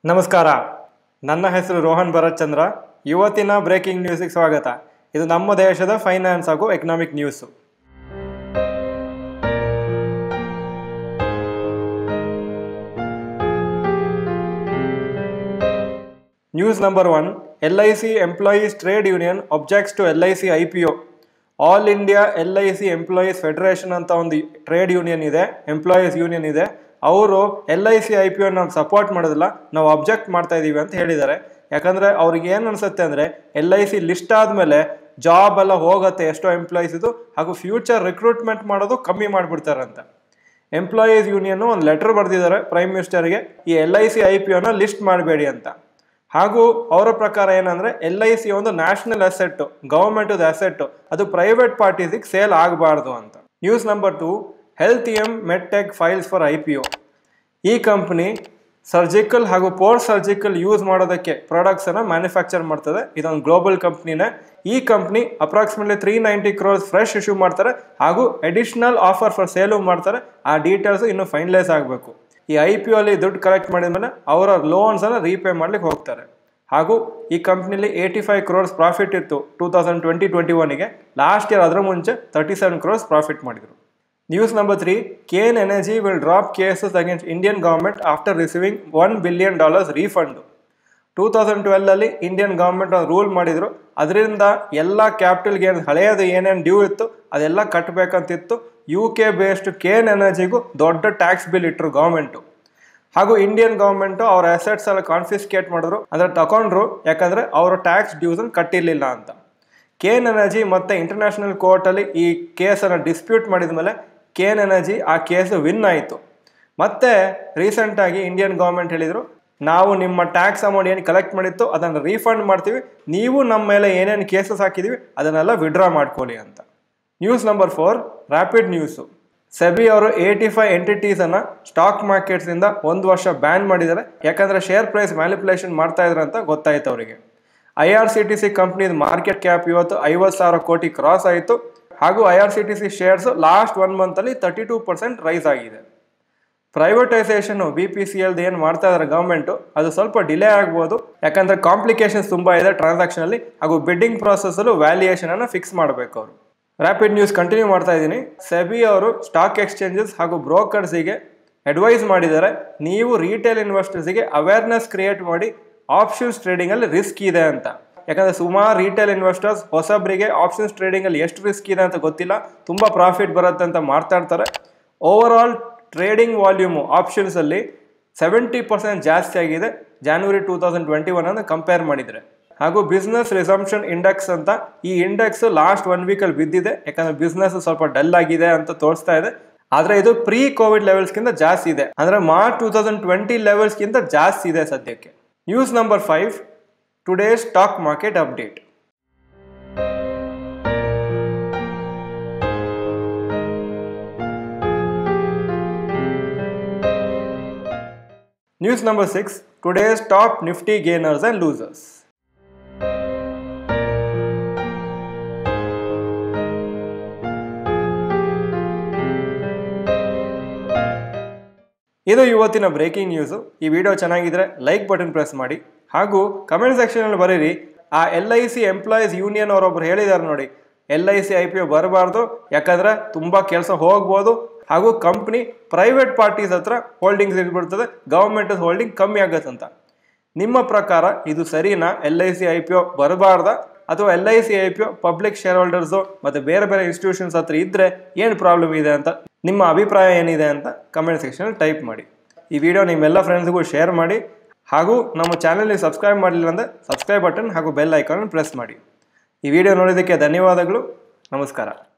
ನಮಸ್ಕಾರ ನನ್ನ ಹೆಸರು ರೋಹನ್ ಭರತ್ ಚಂದ್ರ ಇವತ್ತಿನ ಬ್ರೇಕಿಂಗ್ ನ್ಯೂಸಿಗೆ ಸ್ವಾಗತ ಇದು ನಮ್ಮ ದೇಶದ ಫೈನಾನ್ಸ್ ಹಾಗೂ economic news news number one L I C employees trade union objects to L I C I P O all India L I C employees federation ಅಂತ ಒಂದು ಟ್ರೇಡ್ ಯೂನಿಯನ್ ಇದೆ ಎಂಪ್ಲಾಯೀಸ್ ಯೂನಿಯನ್ ಇದೆ ಅವರು L I C I P O ನಾವು support ಮಾಡೋದಿಲ್ಲ ನಾವು object ಮಾಡ್ತಾ ಇದ್ದೀವಿ ಅಂತ ಹೇಳಿದ್ದಾರೆ ಯಾಕಂದರೆ ಅವ್ರಿಗೆ ಏನು ಅನಿಸುತ್ತೆ ಅಂದರೆ ಎಲ್ ಐ ಸಿ ಲಿಸ್ಟ್ ಆದಮೇಲೆ ಜಾಬ್ ಎಲ್ಲ ಹೋಗುತ್ತೆ ಎಷ್ಟೋ ಎಂಪ್ಲಾಯೀಸ್ ಇದು ಹಾಗೂ ಫ್ಯೂಚರ್ ರಿಕ್ರೂಟ್ಮೆಂಟ್ ಮಾಡೋದು ಕಮ್ಮಿ ಮಾಡಿಬಿಡ್ತಾರಂತೆ ಎಂಪ್ಲಾಯೀಸ್ ಯೂನಿಯನ್ ಒಂದು ಲೆಟರ್ ಬರೆದಿದ್ದಾರೆ ಪ್ರೈಮ್ ಮಿನಿಸ್ಟರ್ಗೆ ಈ L I C I P ಒನ ಲಿಸ್ಟ್ ಮಾಡಬೇಡಿ ಅಂತ ಹಾಗೂ ಅವರ ಪ್ರಕಾರ ಏನಂದ್ರೆ ಎಲ್ ಐ ಸಿ ಒಂದು ನ್ಯಾಷನಲ್ ಅಸೆಟ್ ಗವರ್ಮೆಂಟ್ ಅಸೆಟ್ ಅದು ಪ್ರೈವೇಟ್ ಪಾರ್ಟೀಸಿಗೆ ಸೇಲ್ ಆಗಬಾರ್ದು ಅಂತ news number two Healthium Medtech files for I P O ಈ ಕಂಪ್ನಿ ಸರ್ಜಿಕಲ್ ಹಾಗೂ ಪೋರ್ ಸರ್ಜಿಕಲ್ ಯೂಸ್ ಮಾಡೋದಕ್ಕೆ ಪ್ರಾಡಕ್ಟ್ಸ್ ಅನ್ನ ಮ್ಯಾನುಫ್ಯಾಕ್ಚರ್ ಮಾಡ್ತದೆ ಇದೊಂದು ಗ್ಲೋಬಲ್ ಕಂಪ್ನಿನೇ ಈ company approximately three ninety crores fresh issue ಮಾಡ್ತಾರೆ ಹಾಗೂ ಅಡಿಷನಲ್ ಆಫರ್ ಫಾರ್ ಸೇಲು ಮಾಡ್ತಾರೆ ಆ ಡೀಟೇಲ್ಸ್ ಇನ್ನು ಫೈನಲೈಸ್ ಆಗಬೇಕು ಈ ಐ ಪಿ ಅಲ್ಲಿ ದುಡ್ಡು ಕಲೆಕ್ಟ್ ಮಾಡಿದ್ಮೇಲೆ ಅವರ ಲೋನ್ಸ್ ಅನ್ನ ರೀಪೇ ಮಾಡ್ಲಿಕ್ಕೆ ಹೋಗ್ತಾರೆ ಹಾಗೂ ಈ ಕಂಪ್ನಿಲಿ ಏಯ್ಟಿ ಫೈವ್ ಕ್ರೋರ್ಸ್ ಪ್ರಾಫಿಟ್ ಇತ್ತು ಟೂ ತೌಸಂಡ್ ಟ್ವೆಂಟಿ ಟ್ವೆಂಟಿ ಒನ್ಗೆ ಲಾಸ್ಟ್ ಇಯರ್ ಅದರ ಮುಂಚೆ ತರ್ಟಿ ಸೆವೆನ್ ಕ್ರೋರ್ಸ್ ಪ್ರಾಫಿಟ್ ಮಾಡಿದರು news number three Cairn energy will drop cases against Indian government after receiving one billion dollars refund two thousand ಟ್ವೆಲ್ವಲ್ಲಿ Indian government ಒಂದು rule ಮಾಡಿದ್ರು ಅದರಿಂದ ಎಲ್ಲ capital gains ಹಳೆಯದು ಏನೇನು ಡ್ಯೂ ಇತ್ತು ಅದೆಲ್ಲ ಕಟ್ಟಬೇಕಂತಿತ್ತು ಯು ಕೆ ಬೇಸ್ಡ್ ಕೇನ್ ಎನರ್ಜಿಗೂ ದೊಡ್ಡ ಟ್ಯಾಕ್ಸ್ ಬಿಲ್ ಇಟ್ಟರು ಗೌರ್ಮೆಂಟು ಹಾಗೂ ಇಂಡಿಯನ್ ಗೌರ್ಮೆಂಟು ಅವ್ರ ಅಸೆಟ್ಸ್ ಎಲ್ಲ ಕಾನ್ಫಿಸ್ಕೇಟ್ ಮಾಡಿದ್ರು ಅಂದರೆ ತಗೊಂಡ್ರು ಯಾಕಂದರೆ ಅವರು ಟ್ಯಾಕ್ಸ್ ಡ್ಯೂಸನ್ನು ಕಟ್ಟಿರಲಿಲ್ಲ ಅಂತ ಕೇನ್ ಎನರ್ಜಿ ಮತ್ತು ಇಂಟರ್ನ್ಯಾಷನಲ್ ಕೋರ್ಟಲ್ಲಿ ಈ ಕೇಸನ್ನು ಡಿಸ್ಪ್ಯೂಟ್ ಮಾಡಿದ ಮೇಲೆ ಕೇನ್ ಎನರ್ಜಿ ಆ ಕೇಸು ವಿನ್ ಆಯಿತು ಮತ್ತೆ ರೀಸೆಂಟಾಗಿ ಇಂಡಿಯನ್ ಗೌರ್ಮೆಂಟ್ ಹೇಳಿದರು ನಾವು ನಿಮ್ಮ ಟ್ಯಾಕ್ಸ್ ಅಮೌಂಟ್ ಏನು ಕಲೆಕ್ಟ್ ಮಾಡಿತ್ತು ಅದನ್ನು ರೀಫಂಡ್ ಮಾಡ್ತೀವಿ ನೀವು ನಮ್ಮ ಮೇಲೆ ಏನೇನು ಕೇಸಸ್ ಹಾಕಿದ್ದೀವಿ ಅದನ್ನೆಲ್ಲ ವಿಡ್ರಾ ಮಾಡ್ಕೊಳ್ಳಿ ಅಂತ news number four rapid news SEBI ಅವರು ಏಯ್ಟಿ ಫೈವ್ ಎಂಟಿಟೀಸನ್ನು ಸ್ಟಾಕ್ ಮಾರ್ಕೆಟ್ಸಿಂದ ಒಂದು ವರ್ಷ ಬ್ಯಾನ್ ಮಾಡಿದ್ದಾರೆ ಯಾಕಂದರೆ ಶೇರ್ ಪ್ರೈಸ್ ಮ್ಯಾನಿಪುಲೇಷನ್ ಮಾಡ್ತಾ ಇದ್ರು ಅಂತ ಗೊತ್ತಾಯ್ತು ಅವರಿಗೆ I R C T C ಕಂಪ್ನಿದ ಮಾರ್ಕೆಟ್ ಕ್ಯಾಪ್ ಇವತ್ತು ಐವತ್ತು ಸಾವಿರ ಕೋಟಿ ಕ್ರಾಸ್ ಆಯಿತು ಹಾಗೂ I R C T C shares last one ಮಂತಲ್ಲಿ ತರ್ಟಿ ಟೂ ಪರ್ಸೆಂಟ್ ರೈಸ್ ಆಗಿದೆ ಪ್ರೈವೇಟೈಸೇಷನ್ ಬಿ ಪಿ ಸಿ ಎಲ್ದು ಏನು ಮಾಡ್ತಾ ಇದ್ದಾರೆ ಗೌರ್ಮೆಂಟು ಅದು ಸ್ವಲ್ಪ ಡಿಲೇ ಆಗ್ಬೋದು ಯಾಕಂದರೆ ಕಾಂಪ್ಲಿಕೇಶನ್ಸ್ ತುಂಬ ಇದೆ ಟ್ರಾನ್ಸಾಕ್ಷನಲ್ಲಿ ಹಾಗೂ ಬಿಡ್ಡಿಂಗ್ ಪ್ರಾಸೆಸ್ಸಲ್ಲೂ ವ್ಯಾಲ್ಯೂಯೇಷನನ್ನು ಫಿಕ್ಸ್ ಮಾಡಬೇಕು ಅವರು ರ್ಯಾಪಿಡ್ ನ್ಯೂಸ್ ಕಂಟಿನ್ಯೂ ಮಾಡ್ತಾ ಇದ್ದೀನಿ ಸೆಬಿ ಅವರು ಸ್ಟಾಕ್ ಎಕ್ಸ್ಚೇಂಜಸ್ ಹಾಗೂ ಬ್ರೋಕರ್ಸಿಗೆ ಅಡ್ವೈಸ್ ಮಾಡಿದ್ದಾರೆ ನೀವು ರಿಟೇಲ್ ಇನ್ವೆಸ್ಟರ್ಸಿಗೆ ಅವೇರ್ನೆಸ್ ಕ್ರಿಯೇಟ್ ಮಾಡಿ ಆಪ್ಷನ್ಸ್ ಟ್ರೇಡಿಂಗಲ್ಲಿ ರಿಸ್ಕ್ ಇದೆ ಅಂತ ಯಾಕಂದರೆ ಸುಮಾರು ರಿಟೇಲ್ ಇನ್ವೆಸ್ಟರ್ಸ್ ಹೊಸಬ್ರಿಗೆ ಆಪ್ಷನ್ಸ್ ಟ್ರೇಡಿಂಗಲ್ಲಿ ಎಷ್ಟು ರಿಸ್ಕ್ ಇದೆ ಅಂತ ಗೊತ್ತಿಲ್ಲ ತುಂಬ ಪ್ರಾಫಿಟ್ ಬರುತ್ತೆ ಅಂತ ಮಾತಾಡ್ತಾರೆ ಓವರ್ ಆಲ್ ಟ್ರೇಡಿಂಗ್ ವಾಲ್ಯೂಮು ಆಪ್ಷನ್ಸಲ್ಲಿ ಸೆವೆಂಟಿ ಪರ್ಸೆಂಟ್ ಜಾಸ್ತಿ ಆಗಿದೆ January two thousand twenty one ಅನ್ನು ಕಂಪೇರ್ ಮಾಡಿದರೆ ಹಾಗೂ ಬಿಸ್ನೆಸ್ ರಿಸಂಪ್ಷನ್ ಇಂಡೆಕ್ಸ್ ಅಂತ ಈ ಇಂಡೆಕ್ಸ್ ಲಾಸ್ಟ್ ಒನ್ ವೀಕಲ್ಲಿ ಬಿದ್ದಿದೆ ಯಾಕಂದ್ರೆ ಬಿಸ್ನೆಸ್ ಸ್ವಲ್ಪ ಡಲ್ ಆಗಿದೆ ಅಂತ ತೋರಿಸ್ತಾ ಇದೆ ಆದರೆ ಇದು ಪ್ರೀ ಕೋವಿಡ್ ಲೆವೆಲ್ಸ್ಗಿಂತ ಜಾಸ್ತಿ ಇದೆ ಅಂದರೆ ಮಾರ್ಚ್ ಟೂ ತೌಸಂಡ್ ಟ್ವೆಂಟಿ ಲೆವೆಲ್ಸ್ಗಿಂತ ಜಾಸ್ತಿ ಇದೆ ಸದ್ಯಕ್ಕೆ news number five today stock market update News number 6 Today's top nifty gainers and losers. ಇದು ಇವತ್ತಿನ ಬ್ರೇಕಿಂಗ್ ನ್ಯೂಸು ಈ ವಿಡಿಯೋ ಚೆನ್ನಾಗಿದ್ರೆ ಲೈಕ್ ಬಟನ್ ಪ್ರೆಸ್ ಮಾಡಿ ಹಾಗೂ ಕಮೆಂಟ್ ಸೆಕ್ಷನಲ್ಲಿ ಬರೀರಿ ಆ L I C employees union ಅವರೊಬ್ರು ಹೇಳಿದ್ದಾರೆ ನೋಡಿ L I C I P O ಬರಬಾರ್ದು ಯಾಕಂದ್ರೆ ತುಂಬ ಕೆಲಸ ಹೋಗ್ಬೋದು ಹಾಗೂ ಕಂಪ್ನಿ ಪ್ರೈವೇಟ್ ಪಾರ್ಟೀಸ್ ಹತ್ರ ಹೋಲ್ಡಿಂಗ್ಸ್ ಇಟ್ಬಿಡ್ತದೆ ಗೌರ್ಮೆಂಟ್ ಹೋಲ್ಡಿಂಗ್ ಕಮ್ಮಿ ಆಗತ್ತಂತ ನಿಮ್ಮ ಪ್ರಕಾರ ಇದು ಸರಿನಾ L I C I P O ಬರಬಾರ್ದ ಅಥವಾ L I C I P O public share holders ಮತ್ತು ಬೇರೆ ಬೇರೆ ಇನ್ಸ್ಟಿಟ್ಯೂಷನ್ಸ್ ಹತ್ರ ಇದ್ದರೆ ಏನು ಪ್ರಾಬ್ಲಮ್ ಇದೆ ಅಂತ ನಿಮ್ಮ ಅಭಿಪ್ರಾಯ ಏನಿದೆ ಅಂತ ಕಮೆಂಟ್ ಸೆಕ್ಷನಲ್ಲಿ ಟೈಪ್ ಮಾಡಿ ಈ ವಿಡಿಯೋ ನಿಮ್ಮೆಲ್ಲ ಫ್ರೆಂಡ್ಸ್ಗೂ ಶೇರ್ ಮಾಡಿ ಹಾಗೂ ನಮ್ಮ ಚಾನಲ್ಗೆ ಸಬ್ಸ್ಕ್ರೈಬ್ ಮಾಡಲಿಲ್ಲ ಅಂದರೆ ಸಬ್ಸ್ಕ್ರೈಬ್ ಬಟನ್ ಹಾಗೂ ಬೆಲ್ ಐಕಾನ್ ಪ್ರೆಸ್ ಮಾಡಿ ಈ ವಿಡಿಯೋ ನೋಡೋದಕ್ಕೆ ಧನ್ಯವಾದಗಳು ನಮಸ್ಕಾರ